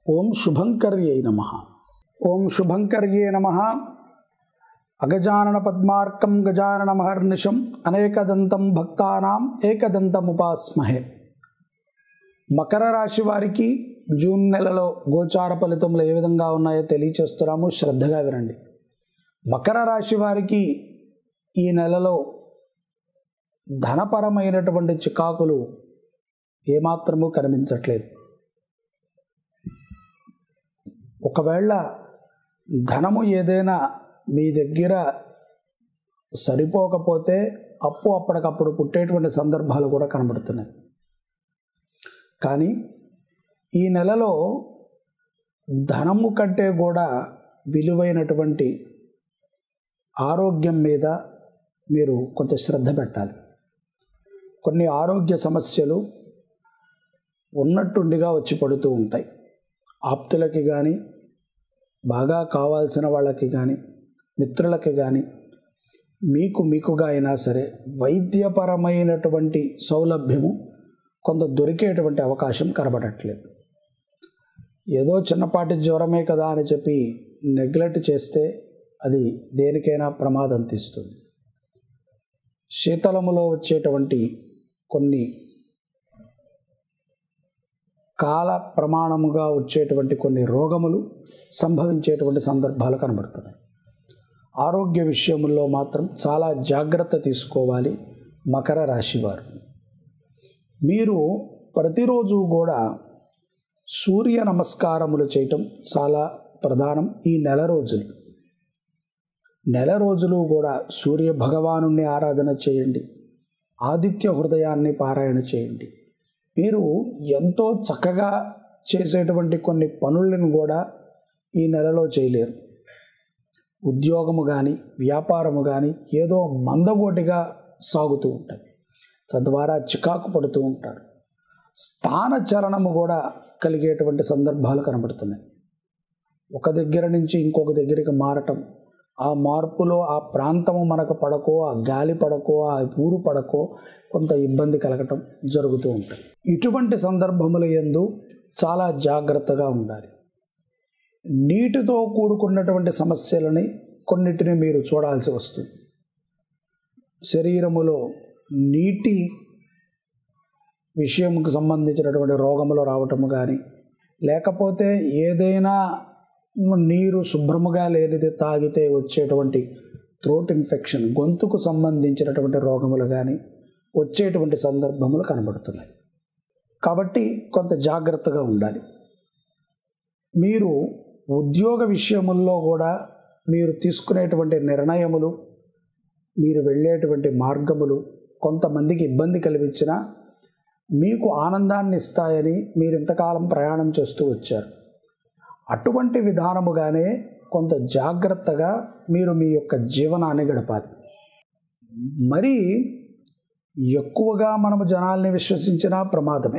ఓం శుభంకర్యై నమ ఓం శుభంకర్యే నమ అగజానన పద్మార్కం గజానన మహర్నిశం అనేకదంతం భక్తానాం ఏకదంతముపాస్మహే మకర రాశి వారికి జూన్ నెలలో గోచార ఫలితములు ఏ విధంగా ఉన్నాయో తెలియచేస్తున్నాము శ్రద్ధగా వినండి మకర రాశి వారికి ఈ నెలలో ధనపరమైనటువంటి చికాకులు ఏమాత్రము కనిపించట్లేదు ఒకవేళ ధనము ఏదైనా మీ దగ్గర సరిపోకపోతే అప్పు అప్పటికప్పుడు పుట్టేటువంటి సందర్భాలు కూడా కనబడుతున్నాయి కానీ ఈ నెలలో ధనము కంటే కూడా విలువైనటువంటి ఆరోగ్యం మీద మీరు కొంత శ్రద్ధ పెట్టాలి కొన్ని ఆరోగ్య సమస్యలు ఉన్నట్టుండిగా వచ్చి పడుతూ ఉంటాయి ఆప్తులకి కానీ బాగా కావాల్సిన వాళ్ళకి కానీ మిత్రులకి కానీ మీకు మీకుగా అయినా సరే వైద్యపరమైనటువంటి సౌలభ్యము కొంత దొరికేటువంటి అవకాశం కనబడట్లేదు ఏదో చిన్నపాటి జ్వరమే కదా అని చెప్పి నెగ్లెక్ట్ చేస్తే అది దేనికైనా ప్రమాదం తీస్తుంది శీతలములో వచ్చేటువంటి కొన్ని కాల ప్రమాణముగా వచ్చేటువంటి కొన్ని రోగములు సంభవించేటువంటి సందర్భాలు కనబడుతున్నాయి ఆరోగ్య విషయముల్లో మాత్రం చాలా జాగ్రత్త తీసుకోవాలి మకర రాశి వారు మీరు ప్రతిరోజు కూడా సూర్య నమస్కారములు చేయటం చాలా ప్రధానం ఈ నెల రోజులు నెల రోజులు కూడా సూర్య భగవాను ఆరాధన చేయండి ఆదిత్య హృదయాన్ని పారాయణ చేయండి మీరు ఎంతో చక్కగా చేసేటువంటి కొన్ని పనులను కూడా ఈ నెలలో చేయలేరు ఉద్యోగము కానీ వ్యాపారము కానీ ఏదో మందగోటిగా సాగుతూ ఉంటాయి తద్వారా చికాకు పడుతూ ఉంటారు స్థాన చలనము కూడా కలిగేటువంటి సందర్భాలు కనబడుతున్నాయి ఒక దగ్గర నుంచి ఇంకొక దగ్గరికి మారటం ఆ మార్పులో ఆ ప్రాంతము మనకు పడకో ఆ గాలి పడకో ఆ ఊరు పడకో కొంత ఇబ్బంది కలగటం జరుగుతూ ఉంటాయి ఇటువంటి సందర్భముల ఎందు చాలా జాగ్రత్తగా ఉండాలి నీటితో కూడుకున్నటువంటి సమస్యలని కొన్నిటిని మీరు చూడాల్సి వస్తుంది శరీరములో నీటి విషయంకు సంబంధించినటువంటి రోగములు రావటము కానీ లేకపోతే ఏదైనా నీరు శుభ్రముగా లేనిది తాగితే వచ్చేటువంటి థ్రోట్ ఇన్ఫెక్షన్ గొంతుకు సంబంధించినటువంటి రోగములు కానీ వచ్చేటువంటి సందర్భములు కనబడుతున్నాయి కాబట్టి కొంత జాగ్రత్తగా ఉండాలి మీరు ఉద్యోగ విషయముల్లో కూడా మీరు తీసుకునేటువంటి నిర్ణయములు మీరు వెళ్ళేటువంటి మార్గములు కొంతమందికి ఇబ్బంది కలిగించినా మీకు ఆనందాన్ని ఇస్తాయని మీరు ఇంతకాలం ప్రయాణం చేస్తూ వచ్చారు అటువంటి విధానముగానే కొంత జాగ్రత్తగా మీరు మీ యొక్క జీవనాన్ని గడపాలి మరి ఎక్కువగా మనము జనాల్ని విశ్వసించినా ప్రమాదమే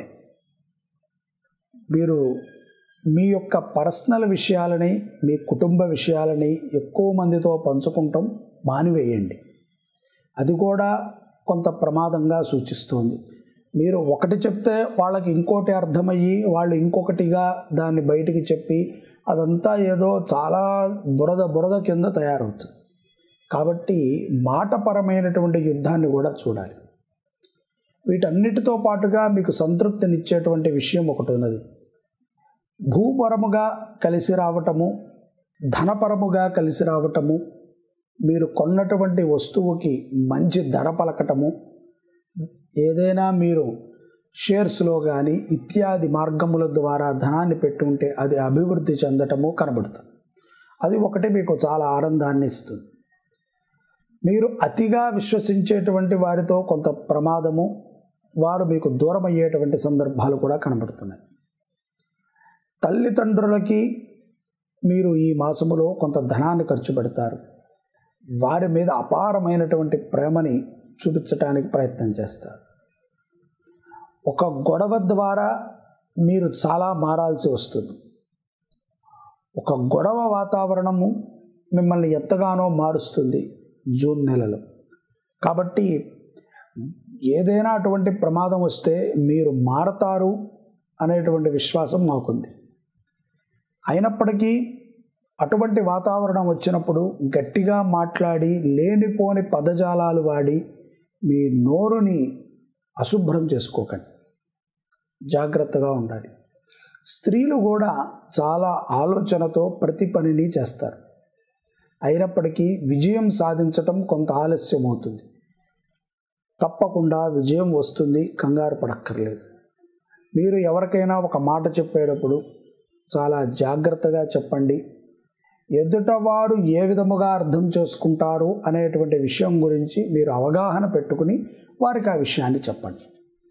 మీరు మీ యొక్క పర్సనల్ విషయాలని మీ కుటుంబ విషయాలని ఎక్కువ మందితో పంచుకుంటాం మానివేయండి అది కూడా కొంత ప్రమాదంగా సూచిస్తుంది మీరు ఒకటి చెప్తే వాళ్ళకి ఇంకోటి అర్థమయ్యి వాళ్ళు ఇంకొకటిగా దాన్ని బయటికి చెప్పి అదంతా ఏదో చాలా బురద బురద కింద తయారవుతుంది కాబట్టి మాటపరమైనటువంటి యుద్ధాన్ని కూడా చూడాలి వీటన్నిటితో పాటుగా మీకు సంతృప్తినిచ్చేటువంటి విషయం ఒకటి ఉన్నది భూపరముగా కలిసి రావటము ధనపరముగా కలిసి రావటము మీరు కొన్నటువంటి వస్తువుకి మంచి ధర పలకటము ఏదైనా మీరు షేర్స్లో కానీ ఇత్యాది మార్గముల ద్వారా ధనాన్ని పెట్టుంటే అది అభివృద్ధి చెందటము కనబడుతుంది అది ఒకటి మీకు చాలా ఆనందాన్ని ఇస్తుంది మీరు అతిగా విశ్వసించేటువంటి వారితో కొంత ప్రమాదము వారు మీకు దూరం అయ్యేటువంటి సందర్భాలు కూడా కనబడుతున్నాయి తల్లిదండ్రులకి మీరు ఈ మాసములో కొంత ధనాన్ని ఖర్చు పెడతారు వారి మీద అపారమైనటువంటి ప్రేమని చూపించటానికి ప్రయత్నం చేస్తారు ఒక గొడవ ద్వారా మీరు చాలా మారాల్సి వస్తుంది ఒక గొడవ వాతావరణము మిమ్మల్ని ఎంతగానో మారుస్తుంది జూన్ నెలలో కాబట్టి ఏదైనా అటువంటి ప్రమాదం వస్తే మీరు మారతారు అనేటువంటి విశ్వాసం మాకుంది అయినప్పటికీ అటువంటి వాతావరణం వచ్చినప్పుడు గట్టిగా మాట్లాడి లేనిపోని పదజాలాలు వాడి మీ నోరుని అశుభ్రం చేసుకోకండి జాగ్రత్తగా ఉండాలి స్త్రీలు కూడా చాలా ఆలోచనతో ప్రతి పనిని చేస్తారు అయినప్పటికీ విజయం సాధించటం కొంత ఆలస్యం అవుతుంది తప్పకుండా విజయం వస్తుంది కంగారు పడక్కర్లేదు మీరు ఎవరికైనా ఒక మాట చెప్పేటప్పుడు చాలా జాగ్రత్తగా చెప్పండి ఎదుటవారు ఏ విధముగా అర్థం చేసుకుంటారు అనేటువంటి విషయం గురించి మీరు అవగాహన పెట్టుకుని వారికి ఆ విషయాన్ని చెప్పండి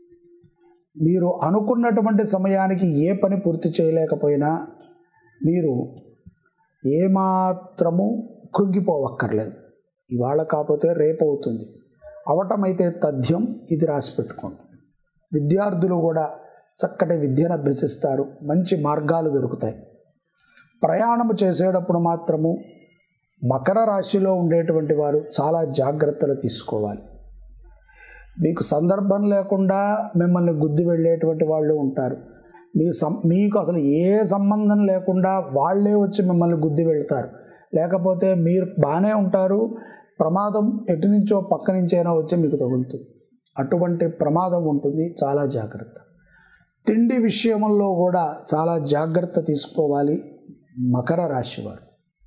మీరు అనుకున్నటువంటి సమయానికి ఏ పని పూర్తి చేయలేకపోయినా మీరు ఏమాత్రము కృంగిపోవక్కర్లేదు ఇవాళ కాకపోతే రేపు అవుతుంది అవటమైతే తథ్యం ఇది రాసి పెట్టుకోండి విద్యార్థులు కూడా చక్కటి విద్యను అభ్యసిస్తారు మంచి మార్గాలు దొరుకుతాయి ప్రయాణము చేసేటప్పుడు మాత్రము మకర రాశిలో ఉండేటువంటి వారు చాలా జాగ్రత్తలు తీసుకోవాలి మీకు సందర్భం లేకుండా మిమ్మల్ని గుద్ది వెళ్ళేటువంటి వాళ్ళు ఉంటారు మీ సం మీకు అసలు ఏ సంబంధం లేకుండా వాళ్ళే వచ్చి మిమ్మల్ని గుద్ది వెళ్తారు లేకపోతే మీరు బాగానే ఉంటారు ప్రమాదం ఎటు నుంచో పక్క నుంచైనా వచ్చి మీకు తగులుతుంది అటువంటి ప్రమాదం ఉంటుంది చాలా జాగ్రత్త తిండి విషయంలో కూడా చాలా జాగ్రత్త తీసుకోవాలి మకర రాశి వారు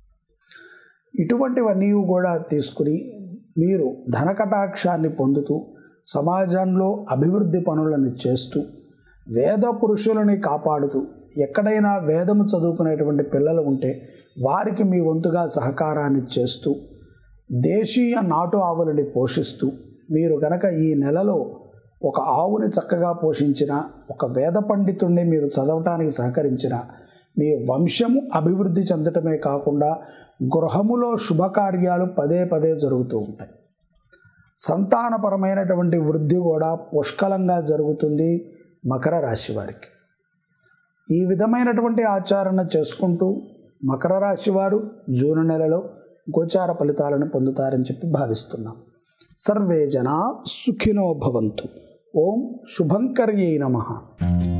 ఇటువంటివన్నీ కూడా తీసుకుని మీరు ధనకటాక్షాన్ని పొందుతూ సమాజంలో అభివృద్ధి పనులను చేస్తూ వేద పురుషులని కాపాడుతూ ఎక్కడైనా వేదము చదువుకునేటువంటి పిల్లలు ఉంటే వారికి మీ వంతుగా సహకారాన్ని చేస్తూ దేశీయ నాటు ఆవులని పోషిస్తూ మీరు గనక ఈ నెలలో ఒక ఆవుని చక్కగా పోషించిన ఒక వేద పండితుడిని మీరు చదవటానికి సహకరించిన మీ వంశము అభివృద్ధి చెందటమే కాకుండా గృహములో శుభకార్యాలు పదే పదే జరుగుతూ ఉంటాయి సంతానపరమైనటువంటి వృద్ధి కూడా పుష్కలంగా జరుగుతుంది మకర రాశి వారికి ఈ విధమైనటువంటి ఆచరణ చేసుకుంటూ మకర రాశి వారు జూన్ నెలలో గోచార ఫలితాలను పొందుతారని చెప్పి భావిస్తున్నాం సర్వే జనా సుఖినో భవంతు ఓం శుభంకర్యై నమ